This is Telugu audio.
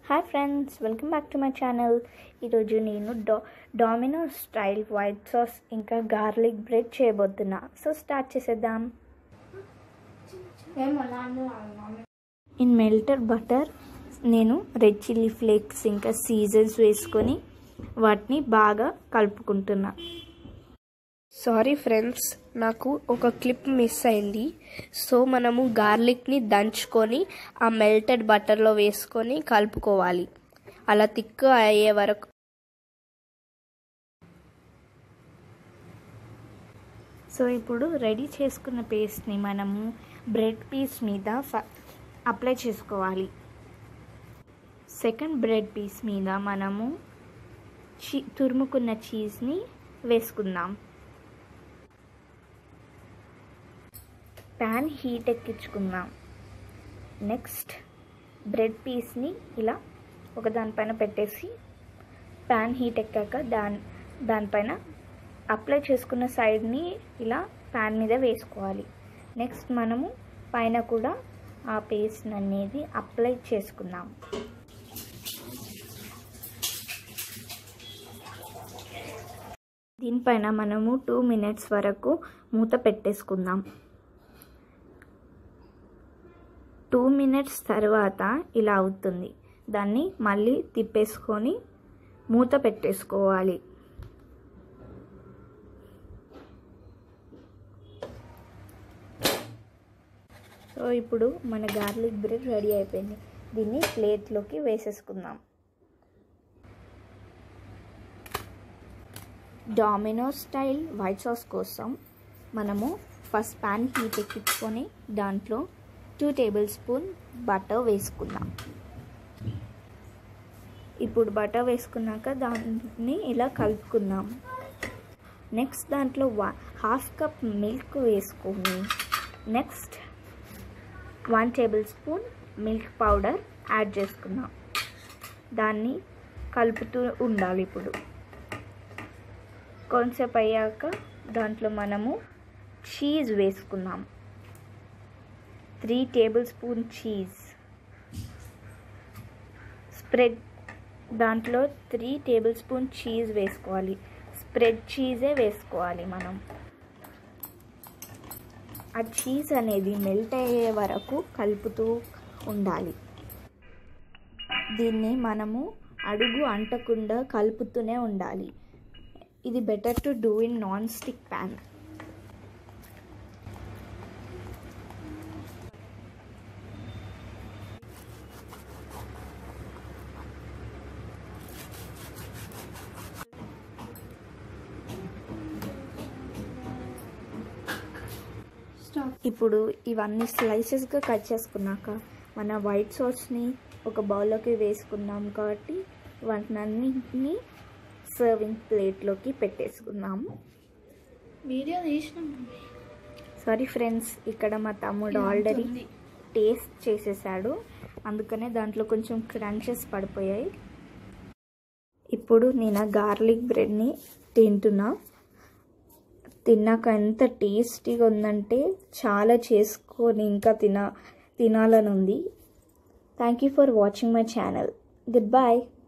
hi friends welcome back to my channel ఈరోజు నేను డా డామినో స్టైల్ వైట్ సాస్ ఇంకా గార్లిక్ బ్రెడ్ చేయబోతున్నా సో స్టార్ట్ చేసేద్దాం ఇన్ మెల్టెడ్ బటర్ నేను రెడ్ చిల్లీ ఫ్లేక్స్ ఇంకా సీజన్స్ వేసుకొని వాటిని బాగా కలుపుకుంటున్నా సారీ ఫ్రెండ్స్ నాకు ఒక క్లిప్ మిస్ అయింది సో మనము గార్లిక్ని దంచుకొని ఆ మెల్టెడ్ బటర్లో వేసుకొని కలుపుకోవాలి అలా తిక్కు అయ్యే వరకు సో ఇప్పుడు రెడీ చేసుకున్న పేస్ట్ని మనము బ్రెడ్ పీస్ మీద ఫ అప్లై చేసుకోవాలి సెకండ్ బ్రెడ్ పీస్ మీద మనము చీ తురుముకున్న చీజ్ని వేసుకుందాం ప్యాన్ హీట్ ఎక్కించుకుందాం నెక్స్ట్ బ్రెడ్ పీస్ని ఇలా ఒక దానిపైన పెట్టేసి ప్యాన్ హీట్ ఎక్కాక దాని దానిపైన అప్లై చేసుకున్న సైడ్ని ఇలా ప్యాన్ మీద వేసుకోవాలి నెక్స్ట్ మనము పైన కూడా ఆ పేస్ట్ అనేది అప్లై చేసుకుందాం దీనిపైన మనము టూ మినిట్స్ వరకు మూత పెట్టేసుకుందాం టూ మినిట్స్ తర్వాత ఇలా అవుతుంది దాన్ని మళ్ళీ తిప్పేసుకొని మూత పెట్టేసుకోవాలి సో ఇప్పుడు మన గార్లిక్ బ్రెడ్ రెడీ అయిపోయింది దీన్ని ప్లేట్లోకి వేసేసుకుందాం డామినో స్టైల్ వైట్ సాస్ కోసం మనము ఫస్ట్ ప్యాన్ హీట్ ఎక్కించుకొని దాంట్లో టూ టేబుల్ స్పూన్ బటర్ వేసుకుందాం ఇప్పుడు బటర్ వేసుకున్నాక దాన్ని ఇలా కలుపుకుందాం నెక్స్ట్ దాంట్లో హాఫ్ కప్ మిల్క్ వేసుకొని next one tablespoon milk powder add చేసుకుందాం దాన్ని కలుపుతూ ఉండాలి ఇప్పుడు కొంచెంసేపు అయ్యాక దాంట్లో మనము చీజ్ వేసుకుందాం three tablespoon cheese spread దాంట్లో త్రీ టేబుల్ స్పూన్ చీజ్ వేసుకోవాలి స్ప్రెడ్ చీజే వేసుకోవాలి మనం ఆ చీజ్ అనేది మెల్ట్ అయ్యే వరకు కలుపుతూ ఉండాలి దీన్ని మనము అడుగు అంటకుండా కలుపుతూనే ఉండాలి ఇది better to do in non stick pan ఇప్పుడు ఇవన్నీ స్లైసెస్గా కట్ చేసుకున్నాక మన వైట్ సాస్ని ఒక బౌల్లోకి వేసుకున్నాం కాబట్టి వాటినన్నింటినీ సర్వింగ్ ప్లేట్లోకి పెట్టేసుకున్నాము వీడియో తీసినాం సారీ ఫ్రెండ్స్ ఇక్కడ మా తమ్ముడు ఆల్రెడీ టేస్ట్ చేసేసాడు అందుకనే దాంట్లో కొంచెం క్రంచెస్ పడిపోయాయి ఇప్పుడు నేను ఆ గార్లిక్ బ్రెడ్ని తింటున్నా తిన్నాక ఎంత టేస్టీగా ఉందంటే చాలా చేసుకొని ఇంకా తిన తినాలని ఉంది thank you for watching my channel good bye